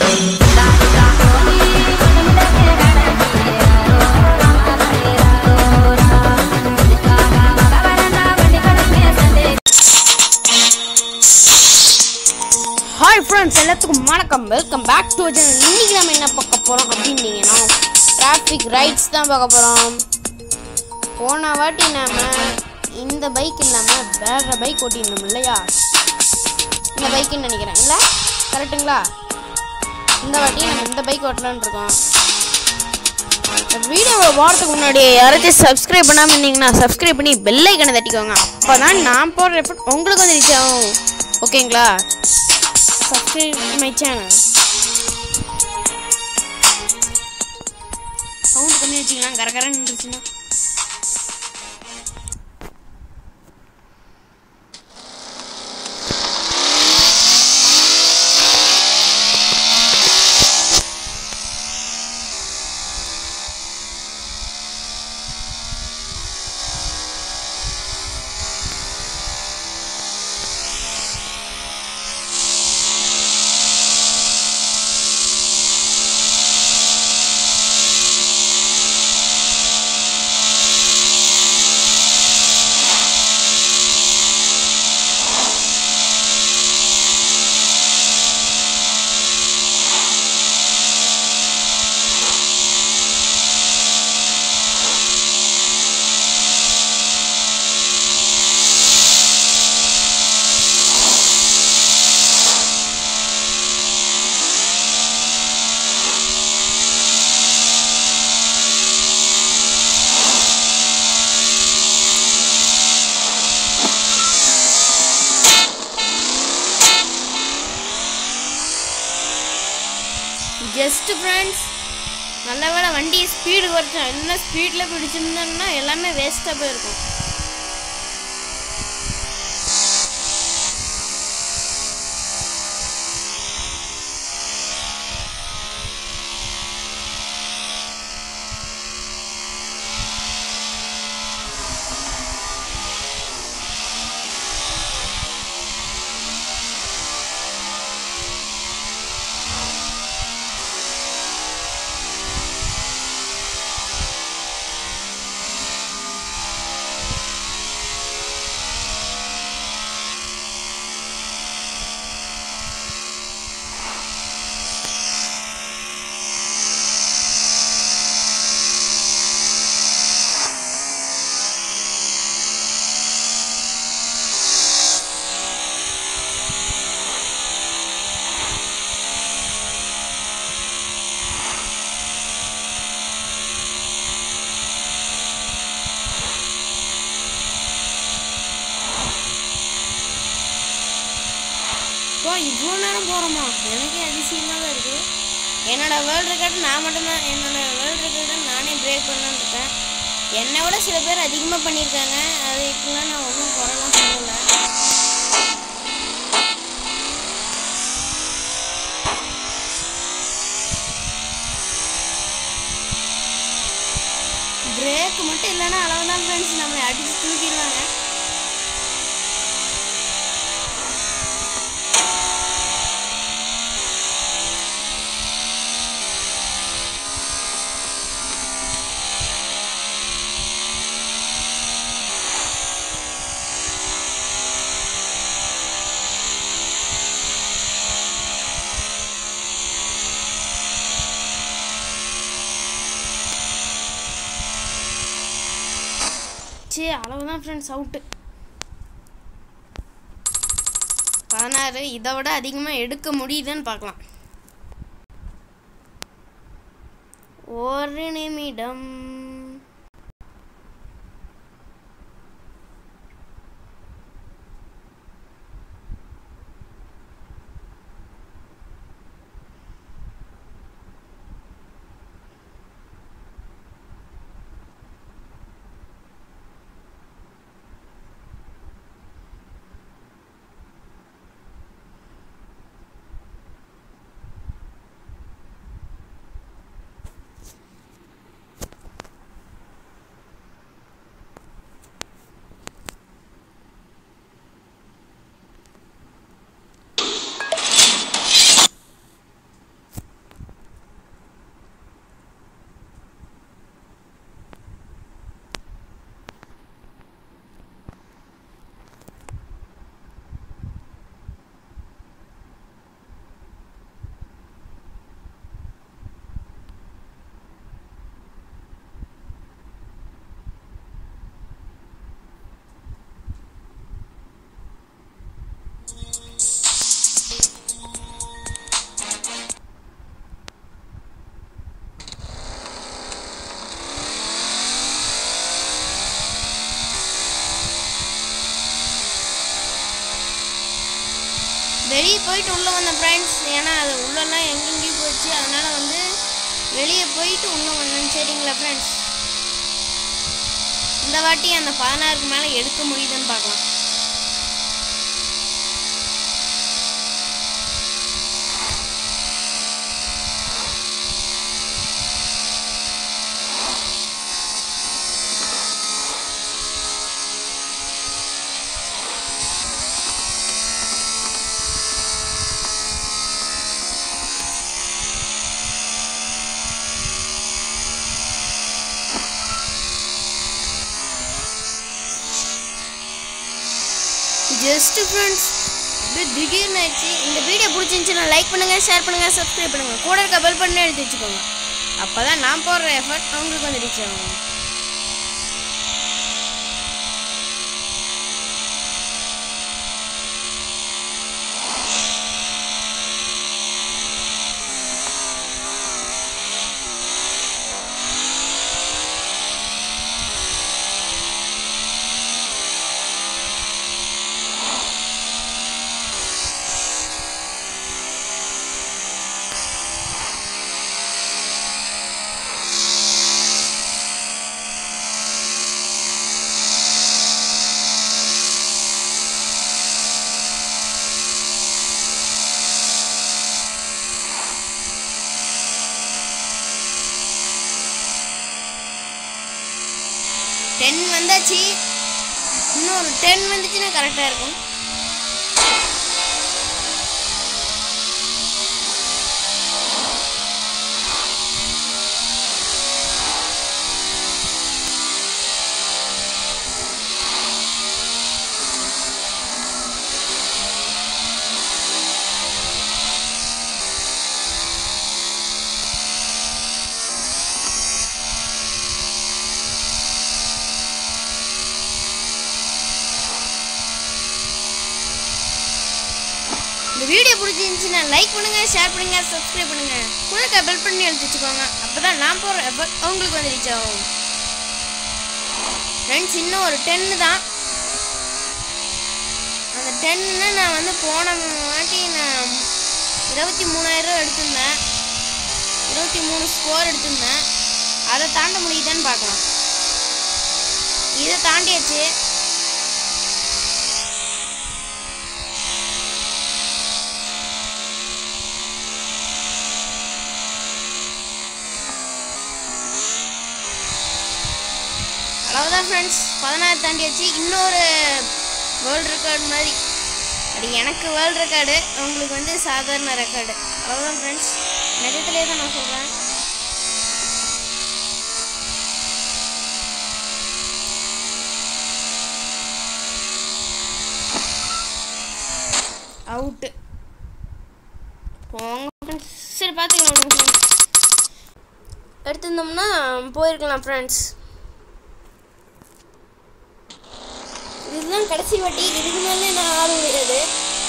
Hi friends எல்லாத்துக்கும் வணக்கம் welcome back to channel இன்னைக்கு நம்ம என்ன பார்க்க போகிறோம் அப்படின்னீங்கன்னா டிராஃபிக் ரைட்ஸ் தான் பார்க்க போகிறோம் போன வாட்டி நாம இந்த பைக் இல்லாமல் வேற பைக் ஓட்டியிருந்தோம் இல்லையா இந்த பைக்குன்னு நினைக்கிறேன் இல்லை கரெக்டுங்களா இந்த வாட்டி நம்ம இந்த பைக் ஓட்டலான்னு இருக்கோம் இந்த வீடியோவை போகிறதுக்கு முன்னாடி யாராச்சும் சப்ஸ்கிரைப் பண்ணாமல் இருந்தீங்கன்னா சப்ஸ்கிரைப் பண்ணி பெல் ஐக்கனை தட்டிக்கோங்க அப்போ தான் நான் போடுற எஃபர்ட் உங்களுக்கு வந்து ரீச் ஆகும் ஓகேங்களா சப்ஸ்கிரைப் மை சேனல் சவுண்ட் கம்மி வச்சுக்கலாம் கரகரன்னு இருந்துச்சுன்னா ஜஸ்ட் ஃப்ரெண்ட்ஸ் நல்ல வேளை வண்டி ஸ்பீடு குறைச்சோம் என்ன ஸ்பீடில் பிடிச்சிருந்தோம்னா எல்லாமே வேஸ்ட்டாக போயிருக்கும் இப்போ இவ்வளோ நேரம் போகிறோமா எனக்கே அதிசயமாக தான் இருக்குது என்னோட வேர்ல்டு ரெக்கார்டு நான் மட்டும்தான் என்னோட வேர்ல்டு ரெக்கார்டை நானே பிரேக் பண்ணலான்னு இருக்கேன் என்னை விட சில பேர் அதிகமாக பண்ணியிருக்காங்க அதுக்கெல்லாம் நான் ஒன்றும் குறைலாம் சொல்லலை பிரேக் மட்டும் இல்லைன்னா அளவு தான் ஃப்ரெண்ட்ஸ் நம்மளை அடித்து தூக்கிடுவாங்க சே அளவுதான் ஃப்ரெண்ட்ஸ் அவுட்டு பதினாறு இதை விட அதிகமாக எடுக்க முடியுதுன்னு பார்க்கலாம் ஒரு நிமிடம் வெளியே போயிட்டு உள்ளே வந்தேன் ஃப்ரெண்ட்ஸ் ஏன்னா அது உள்ளெல்லாம் எங்கெங்கேயும் போயிடுச்சு அதனால வந்து வெளியே போயிட்டு உள்ளே வந்தேன் சரிங்களா ஃப்ரெண்ட்ஸ் இந்த வாட்டி அந்த பதினாறுக்கு மேலே எடுக்க முடியுதுன்னு பார்க்கலாம் ஜஸ்ட் ஃப்ரெண்ட்ஸ் அப்படியே திடீர்னு ஆயிடுச்சு இந்த வீடியோ பிடிச்சிருந்துச்சுன்னா லைக் பண்ணுங்க ஷேர் பண்ணுங்க சப்ஸ்கிரைப் பண்ணுங்க கூட இருக்க பெல் பண்ணி எடுத்து வச்சுக்கோங்க அப்பதான் நான் போடுற எஃபர்ட் உங்களுக்கு வந்து ரீச் ஆகும் டென் வந்தாச்சு இன்னொரு டென் வந்துச்சுன்னா கரெக்டாக இருக்கும் இந்த வீடியோ பிடிச்சிருந்துச்சுன்னா லைக் பண்ணுங்க ஷேர் பண்ணுங்க சப்ஸ்கிரைப் பண்ணுங்க கூட பெல் பண்ணி எடுத்து வச்சுக்கோங்க அப்பதான் நான் போடுற எஃபர்ட் உங்களுக்கு வந்து ரீச் ஆகும் ஃப்ரெண்ட்ஸ் இன்னும் ஒரு டென்னு தான் அந்த டென்னு நான் வந்து போன வாட்டி நான் இருபத்தி மூணாயிரம் எடுத்திருந்தேன் இருபத்தி மூணு ஸ்கோர் எடுத்திருந்தேன் அதை தாண்ட முடியுதான்னு பார்க்கலாம் இதை தாண்டியாச்சு அவ்வளோதான் ஃப்ரெண்ட்ஸ் பதினாறு தாண்டியாச்சு இன்னொரு வேர்ல்டு ரெக்கார்டு மாதிரி அது எனக்கு வேர்ல்டு ரெக்கார்டு உங்களுக்கு வந்து சாதாரண ரெக்கார்டு அவ்வளோதான் ஃப்ரெண்ட்ஸ் நிஜத்திலே தான் நான் சொல்கிறேன் அவுட்டு போங்க ஃப்ரெண்ட்ஸ் சரி பார்த்துக்கலாம் விடுங்க friends. எடுத்திருந்தோம்னா போயிருக்கலாம் ஃப்ரெண்ட்ஸ் இதுதான் கடைசி வாட்டி இதுக்கு மேலே நான் ஆட முடியாது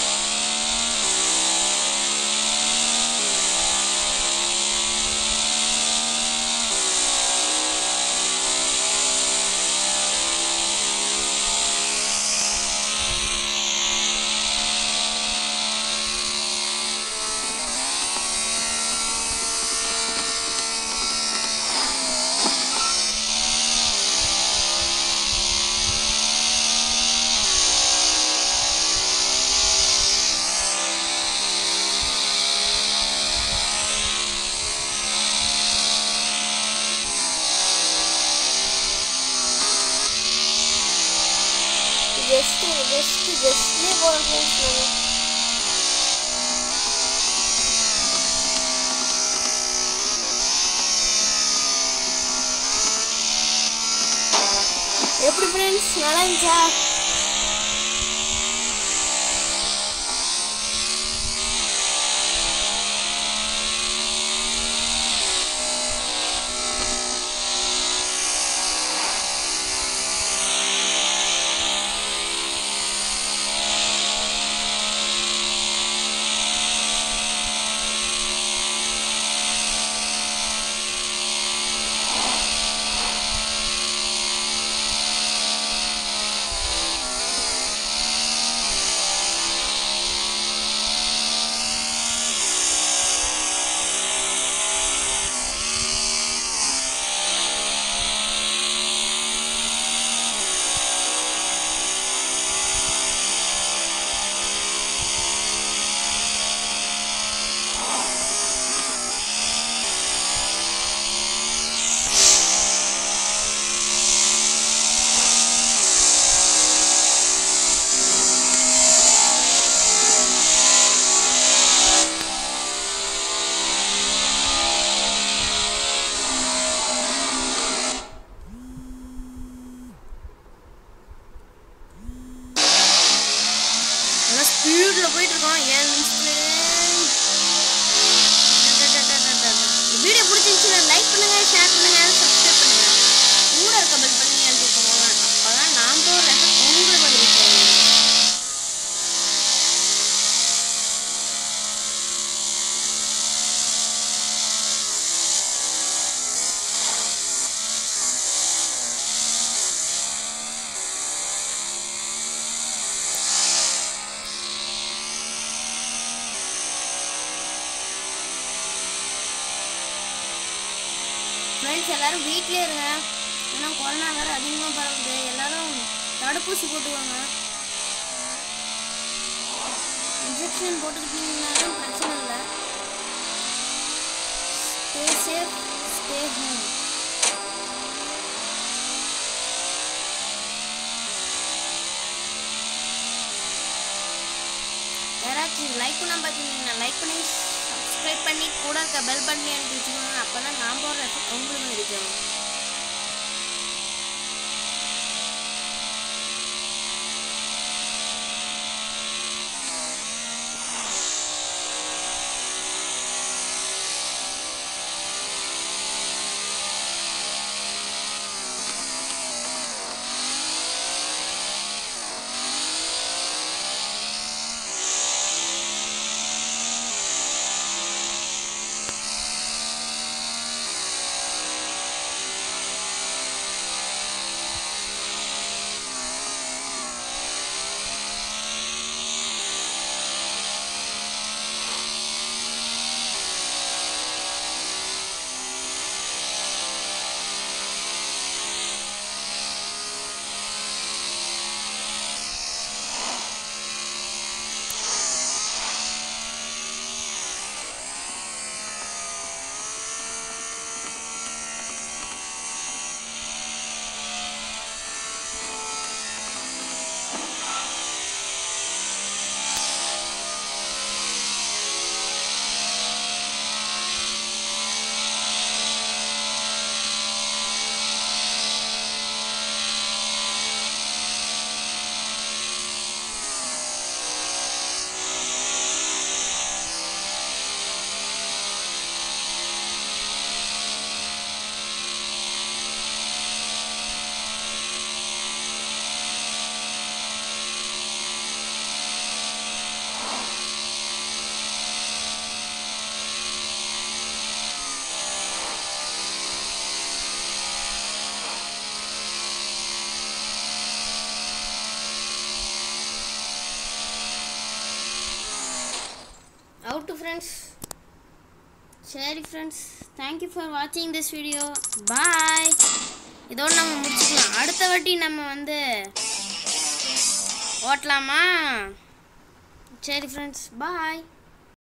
ஜஸ்ட் ஜஸ்ட் ஜஸ்ட்லேயே போகிறேன் ஃப்ரெண்ட்ஸ் நான் எப்படி ஃப்ரெண்ட்ஸ் நல்லா இருந்துச்சா ஃப்ரெண்ட்ஸ் எல்லாரும் வீட்டிலே இருங்க ஏன்னா கொரோனா வேறு அதிகமாக பரவுது எல்லாரும் தடுப்பூசி போட்டுக்கோங்க இன்ஜெக்ஷன் போட்டுக்கிட்டீங்கன்னாலும் பிரச்சனை இல்லை ஸ்டே சேஃப் ஸ்டே ஹோம் யாராச்சும் லைக் பண்ண பார்த்தீங்கன்னா லைக் பண்ணி சப்ஸ்கிரைப் பண்ணி கூட இருக்க பெல் பட்டனை எனக்கு வச்சுக்கோங்க அப்போ தான் நான் போடுற effect உங்களுக்கு இருக்கும் அவுட்டு ஃப்ரெண்ட்ஸ் சரி ஃப்ரெண்ட்ஸ் தேங்க்யூ ஃபார் வாட்சிங் திஸ் வீடியோ பாய் இதோடு நம்ம முடிச்சுக்கலாம் அடுத்த வாட்டி நம்ம வந்து ஓட்டலாமா சரி ஃப்ரெண்ட்ஸ் பாய்